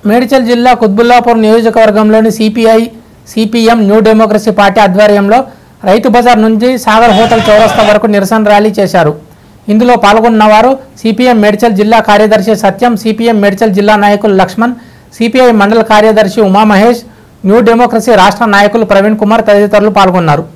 మేడ్చల్ జిల్లా కుత్బుల్లాపూర్ నియోజకవర్గంలోని CPI CPM New Democracy party ఆధ్వర్యంలో రైతు బజార్ నుంచి సాగర్ హోటల్ చౌరస్తా వరకు నిరసన ర్యాలీ చేశారు ఇందులో పాల్గొన్న వారు సిపిఎం మేడ్చల్ జిల్లా కార్యదర్శి సత్యం సిపిఎం మేడ్చల్ జిల్లా నాయకులు లక్ష్మణ్ సిపిఐ మండల కార్యదర్శి ఉమామహేష్ న్యూ డెమోక్రసీ రాష్ట్ర నాయకులు ప్రవీణ్ కుమార్ తదితరులు పాల్గొన్నారు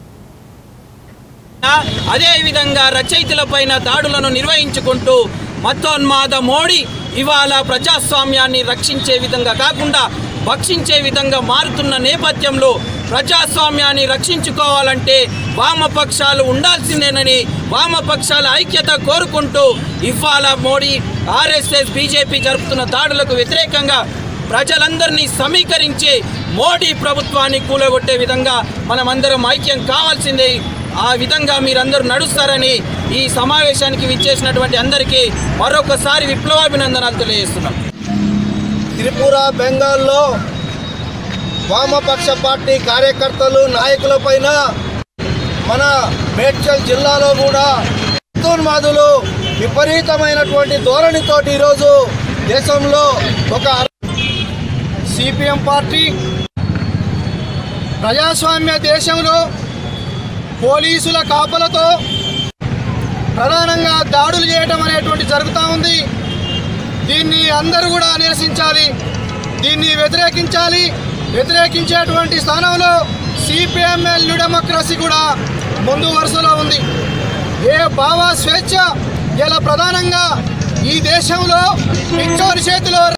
అదే విధంగా రచయితలపైన దాడులను నిర్వహించుకుంటూ మతోన్మాద మోడీ ఇవాళ ప్రజాస్వామ్యాన్ని రక్షించే విధంగా కాకుండా భక్షించే విధంగా మారుతున్న నేపథ్యంలో ప్రజాస్వామ్యాన్ని రక్షించుకోవాలంటే వామపక్షాలు ఉండాల్సిందేనని వామపక్షాల ఐక్యత కోరుకుంటూ ఇవాళ మోడీ ఆర్ఎస్ఎస్ బీజేపీ జరుపుతున్న దాడులకు వ్యతిరేకంగా ప్రజలందరినీ సమీకరించి మోడీ ప్రభుత్వాన్ని కూలగొట్టే విధంగా మనమందరం ఐక్యం కావాల్సిందే ఆ విధంగా మీరందరూ నడుస్తారని ఈ సమావేశానికి విచ్చేసినటువంటి అందరికీ మరొకసారి విప్లవాభినందనాలు తెలియజేస్తున్నాం త్రిపుర బెంగాల్లో వామపక్ష పార్టీ కార్యకర్తలు నాయకులపైన మన మేడ్చల్ జిల్లాలో కూడా ఉన్మాదులు విపరీతమైనటువంటి ధోరణితోటి ఈరోజు దేశంలో ఒక సిపిఎం పార్టీ ప్రజాస్వామ్య దేశంలో పోలీసుల కాపలతో ప్రధానంగా దాడులు చేయడం అనేటువంటి జరుగుతూ ఉంది దీన్ని అందరూ కూడా నిరసించాలి దీన్ని వ్యతిరేకించాలి వ్యతిరేకించేటువంటి స్థానంలో సిపిఎంఎల్ న్యూ డెమోక్రసీ కూడా ముందు వరుసలో ఉంది ఏ భావ స్వేచ్ఛ ఇలా ప్రధానంగా ఈ దేశంలో పిచ్చోరి చేతిలో